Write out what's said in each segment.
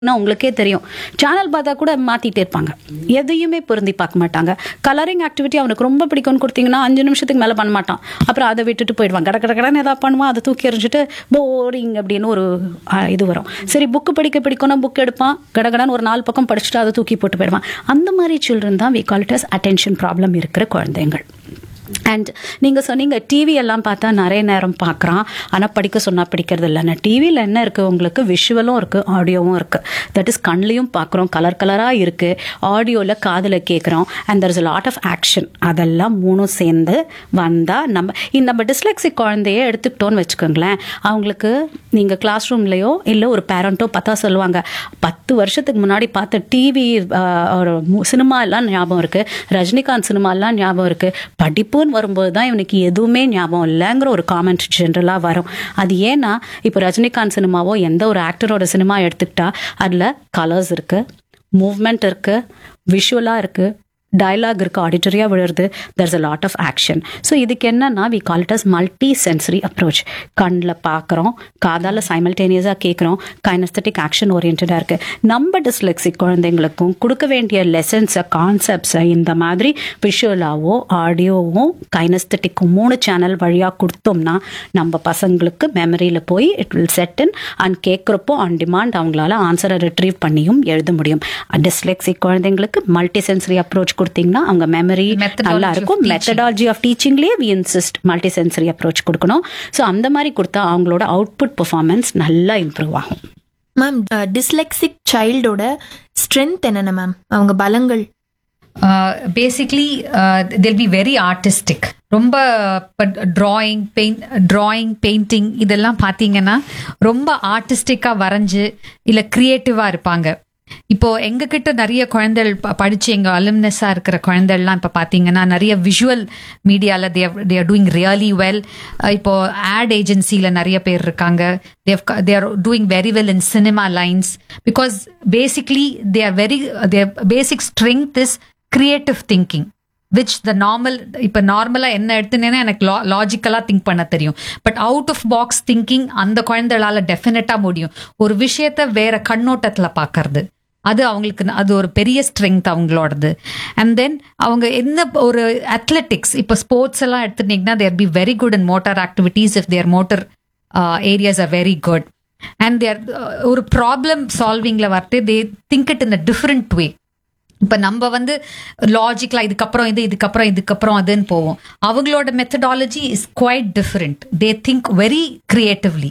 நான் உங்களுக்கே தெரியும் சேனல் பார்த்தா கூட மாத்திட்டே இருப்பாங்க எதையுமே பொருந்தி பார்க்க மாட்டாங்க கலரிங் ஆக்டிவிட்டி அவனுக்கு ரொம்ப பிடிக்கும்னு கொடுத்தீங்கன்னா அஞ்சு நிமிஷத்துக்கு மேலே பண்ண மாட்டான் அப்புறம் அதை விட்டுட்டு போயிடுவான் கட கட கடன்னு ஏதாவது பண்ணுவான் அதை தூக்கி எறிஞ்சிட்டு போரிங் அப்படின்னு ஒரு ஆ, இது வரும் சரி புக்கு படிக்க பிடிக்கும்னா புக் எடுப்பான் கடகடன்னு ஒரு நாலு பக்கம் படிச்சுட்டு அதை தூக்கி போட்டு போயிடுவான் அந்த மாதிரி சில்ட்ரன் தான் we call it attention problem இருக்கிற குழந்தைங்கள் அண்ட் நீங்கள் சொன்னீங்க டிவி எல்லாம் பார்த்தா நிறைய நேரம் பார்க்குறான் ஆனால் படிக்க சொன்னால் படிக்கிறது இல்லைன்னா டிவியில் என்ன இருக்குது உங்களுக்கு விஷுவலும் இருக்குது ஆடியோவும் இருக்குது தட் இஸ் கண்லேயும் பார்க்குறோம் கலர் கலராக இருக்குது ஆடியோவில் காதில் கேட்குறோம் and there is lot of action அதெல்லாம் மூணும் சேர்ந்து வந்தால் நம்ம இந்த நம்ம டிஸ்லெக்ஸிக் குழந்தைய எடுத்துக்கிட்டோன்னு வச்சுக்கோங்களேன் அவங்களுக்கு நீங்கள் கிளாஸ் ரூம்லேயோ இல்லை ஒரு பேரண்ட்டோ பார்த்தா சொல்லுவாங்க பத்து வருஷத்துக்கு முன்னாடி பார்த்த டிவி ஒரு சினிமா எல்லாம் ஞாபகம் இருக்குது ரஜினிகாந்த் சினிமாலாம் ஞாபகம் இருக்குது படிப்புன்னு வரும்போது தான் இவனுக்கு எதுவுமே ஞாபகம் இல்லைங்கிற ஒரு காமெண்ட் ஜென்ரலாக வரும் அது ஏன்னா இப்போ ரஜினிகாந்த் சினிமாவோ எந்த ஒரு ஆக்டரோட சினிமா எடுத்துக்கிட்டா அதில் கலர்ஸ் இருக்குது மூவ்மெண்ட் இருக்குது விஷுவலாக இருக்குது டயலாக் இருக்குது ஆடிட்டரியாக விழுறது there's a lot of action so இதுக்கு என்னன்னா we call it as multi sensory approach கண்ணில் பார்க்குறோம் காதால் சைமல்டேனியஸாக கேட்குறோம் கைனஸ்தட்டிக் ஆக்ஷன் ஓரியன்டாக இருக்குது நம்ம டிஸ்லெக்சிக் குழந்தைங்களுக்கும் கொடுக்க வேண்டிய லெசன்ஸை கான்செப்ட்ஸை இந்த மாதிரி விஷுவலாவோ ஆடியோவும் கைனஸ்தட்டிக்கும் மூணு சேனல் வழியாக கொடுத்தோம்னா நம்ம பசங்களுக்கு மெமரியில் போய் it will set in and கேட்குறப்போ ஆன் டிமாண்ட் அவங்களால ஆன்சரை ரிட்ரீவ் பண்ணியும் எழுத முடியும் டிஸ்லெக்சிக் குழந்தைங்களுக்கு மல்டி சென்சரி அப்ரோச் கொடுத்தீங்கன்னா அவங்க மெமரி Methodology நல்லா of இருக்கும் teaching. மெத்தடாலஜி ஆஃப் டீச்சிங்லேயே we insist multi sensory approach கொடுக்கணும் ஸோ அந்த மாதிரி கொடுத்தா அவங்களோட அவுட்புட் பெர்ஃபார்மன்ஸ் நல்லா இம்ப்ரூவ் ஆகும் மேம் டிஸ்லெக்சிக் சைல்டோட ஸ்ட்ரென்த் என்னென்ன மேம் அவங்க பலங்கள் basically they'll be very artistic ரொம்ப ட்ராயிங் பெயிண்ட் ட்ராயிங் பெயிண்டிங் இதெல்லாம் பார்த்தீங்கன்னா ரொம்ப ஆர்டிஸ்டிக்காக வரைஞ்சு இல்லை க்ரியேட்டிவாக இருப்பாங்க இப்போ எங்ககிட்ட நிறைய குழந்தைகள் ப- படிச்சு எங்க அலுமினஸா இருக்கிற குழந்தைகள்லாம் இப்போ பார்த்தீங்கன்னா நிறைய விஷுவல் மீடியால there there doing really well இப்போ ஆட் ஏஜென்சியில் நிறைய பேர் இருக்காங்க they there doing very well in cinema lines because basically they are very their basic strength is creative thinking which the normal இப்போ நார்மலாக என்ன எடுத்துனேன்னா எனக்கு லா லாஜிக்கலாக திங்க் பண்ண தெரியும் but out of box thinking அந்த குழந்தைகளால டெஃபினட்டாக முடியும் ஒரு விஷயத்த வேற கண்ணோட்டத்தில் பார்க்கறது அது அவங்களுக்கு ந- அது ஒரு பெரிய ஸ்ட்ரென்த் அவங்களோடது அண்ட் தென் அவங்க என்ன ஒரு அத்லெட்டிக்ஸ் இப்போ ஸ்போர்ட்ஸ் எல்லாம் எடுத்துட்டீங்கன்னா there be very good in motor activities if there motor areas are very good and there ஒரு ப்ராப்ளம் சால்விங்கில் வரட்டு they think it in a different way இப்போ நம்ம வந்து லாஜிக்கலா இதுக்கப்புறம் இது இதுக்கப்புறம் இதுக்கப்புறம் அதுன்னு போவோம் அவங்களோட methodology is quite different they think very creatively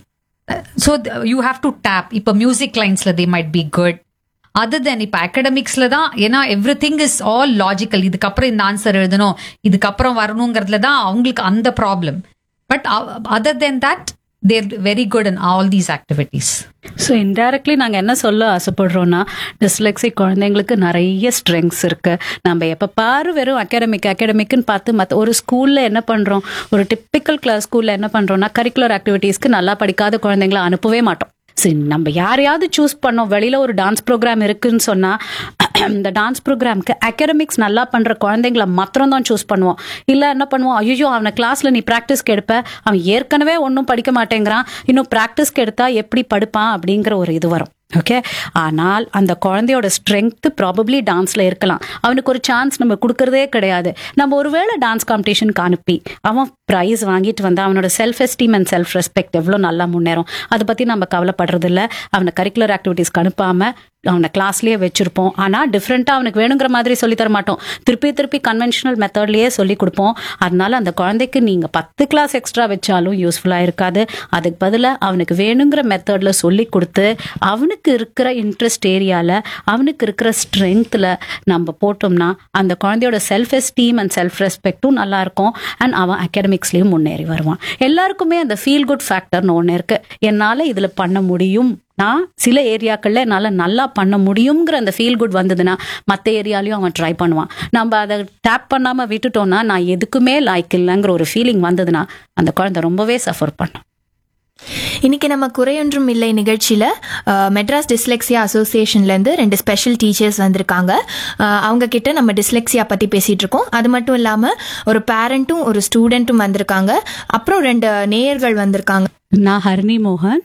so you have to tap இப்போ மியூசிக் லைன்ஸ்ல they might be good other than இப்போ அகடமிக்ஸ்ல தான் ஏன்னா everything is all logical இதுக்கப்புறம் இந்த ஆன்சர் எழுதணும் இதுக்கப்புறம் வரணுங்கிறதுல தான் அவங்களுக்கு அந்த problem but other than that there very good in all these activities so indirectly நாங்கள் என்ன சொல்ல ஆசைப்படுறோம்னா டிஸ்லெக்சிக் குழந்தைங்களுக்கு நிறைய ஸ்ட்ரெங்ஸ் இருக்கு நம்ம எப்போ பாரு வெறும் அகாடமிக் அகாடமிக்னு பார்த்து மற்ற ஒரு ஸ்கூலில் என்ன பண்ணுறோம் ஒரு டிப்பிக்கல் கிளாஸ் ஸ்கூலில் என்ன பண்ணுறோம்னா கரிக்குலர் ஆக்டிவிட்டீஸ்க்கு நல்லா படிக்காத குழந்தைங்களை அனுப்பவே மாட்டோம் சரி நம்ம யாரையாவது சூஸ் பண்ணோம் வெளியில ஒரு டான்ஸ் ப்ரோக்ராம் இருக்குன்னு சொன்னா இந்த டான்ஸ் ப்ரோக்ராம்க்கு அகாடமிக்ஸ் நல்லா பண்ற குழந்தைங்கள மாத்திரம் தான் சூஸ் பண்ணுவோம் இல்ல என்ன பண்ணுவோம் ஐயோ அவனை கிளாஸ்ல நீ ப்ராக்டிஸ்க்கு எடுப்ப அவன் ஏற்கனவே ஒன்றும் படிக்க மாட்டேங்கிறான் இன்னும் ப்ராக்டிஸ்க்கு எடுத்தா எப்படி படுப்பான் அப்படிங்கிற ஒரு இது வரும் ஓகே ஆனால் அந்த குழந்தையோட ஸ்ட்ரென்த் ப்ராபப்ளி டான்ஸ்ல இருக்கலாம் அவனுக்கு ஒரு சான்ஸ் நம்ம கொடுக்கறதே கிடையாது நம்ம ஒருவேளை டான்ஸ் காம்படிஷனுக்கு அனுப்பி அவன் ப்ரைஸ் வாங்கிட்டு வந்தா அவனோட self esteem and self respect எவ்வளோ நல்லா முன்னேறும் அதை பத்தி நம்ம கவலைப்படுறது இல்ல அவனை கரிக்குலர் ஆக்டிவிட்டீஸ்க்கு அனுப்பாம அவனை கிளாஸ்லயே வச்சிருப்போம் ஆனா டிஃப்ரெண்டா அவனுக்கு வேணுங்கிற மாதிரி சொல்லி தர மாட்டோம் திருப்பி திருப்பி கன்வென்ஷனல் மெத்தட்லயே சொல்லி கொடுப்போம் அதனால அந்த குழந்தைக்கு நீங்க பத்து கிளாஸ் எக்ஸ்ட்ரா வச்சாலும் யூஸ்ஃபுல்லா இருக்காது அதுக்கு பதிலா அவனுக்கு வேணுங்கிற மெத்தட்ல சொல்லி கொடுத்து அவனுக்கு இருக்கிற இன்ட்ரெஸ்ட் ஏரியால அவனுக்கு இருக்கிற ஸ்ட்ரென்த்ல நம்ம போட்டோம்னா அந்த குழந்தையோட செல்ஃப் எஸ்டீம் அண்ட் செல்ஃப் ரெஸ்பெக்டும் நல்லா இருக்கும் அண்ட் அவன் அகாடமிக்ஸ்லயும் முன்னேறி வருவான் எல்லாருக்குமே அந்த ஃபீல் குட் ஃபேக்டர்னு ஒன்று இருக்கு என்னால இதுல பண்ண முடியும் நான் சில ஏரியாக்கள்ல என்னால் நல்லா பண்ண முடியுங்கிற அந்த ஃபீல் குட் வந்ததுன்னா மற்ற ஏரியாலையும் அவன் ட்ரை பண்ணுவான் நம்ம அதை டேப் பண்ணாமல் விட்டுட்டோம்னா நான் எதுக்குமே லாய்க்கு இல்லைங்கிற ஒரு ஃபீலிங் வந்ததுன்னா அந்த குழந்தை ரொம்பவே சஃபர் பண்ணும் இன்னைக்கு நம்ம குறையொன்றும் இல்லை நிகழ்ச்சியில அஹ், மெட்ராஸ் டிஸ்லெக்சியா அசோசியேஷன்ல இருந்து ரெண்டு ஸ்பெஷல் டீச்சர்ஸ் வந்திருக்காங்க அஹ், அவங்க கிட்ட நம்ம டிஸ்லெக்சியா பத்தி பேசிட்டு இருக்கோம் அது மட்டும் இல்லாம ஒரு பேரண்ட்டும் ஒரு ஸ்டூடெண்ட்டும் வந்திருக்காங்க அப்புறம் ரெண்டு நேயர்கள் வந்திருக்காங்க நான் ஹரிணி மோகன்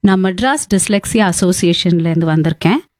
நான் மெட்ராஸ் டிஸ்லெக்ஸியா அசோசியேஷன்லேருந்து வந்திருக்கேன்